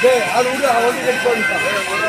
அது விடு அவன் வந்து கட்டி போயிட்டான்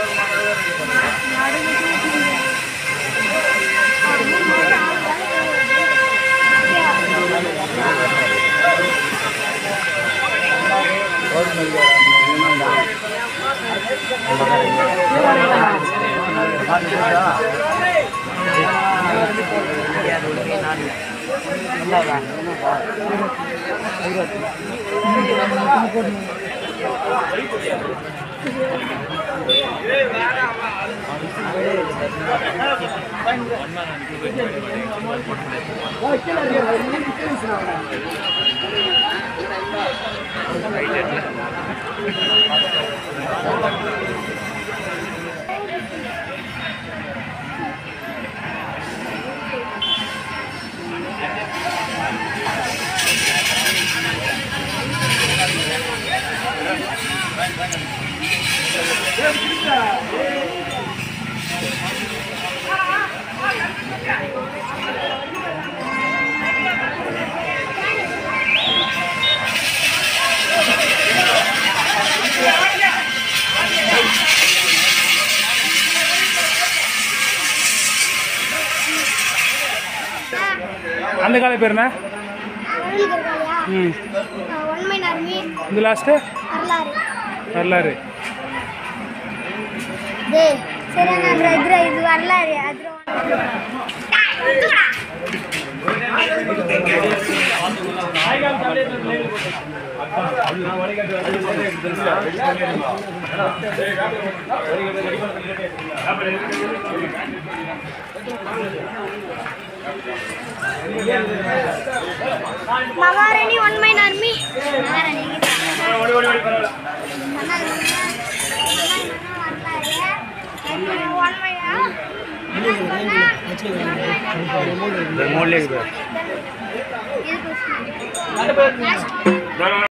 அந்த காலை பேர் என்ன ம் ஒன்மை நர்மி இந்த லாஸ்ட்டு வரலாறு வரலாறு டேய் சரி நான் எதிர இது வரலாறு அது மகாராணி ஒன்மை நர்மி மகாராணி மூலிகை இது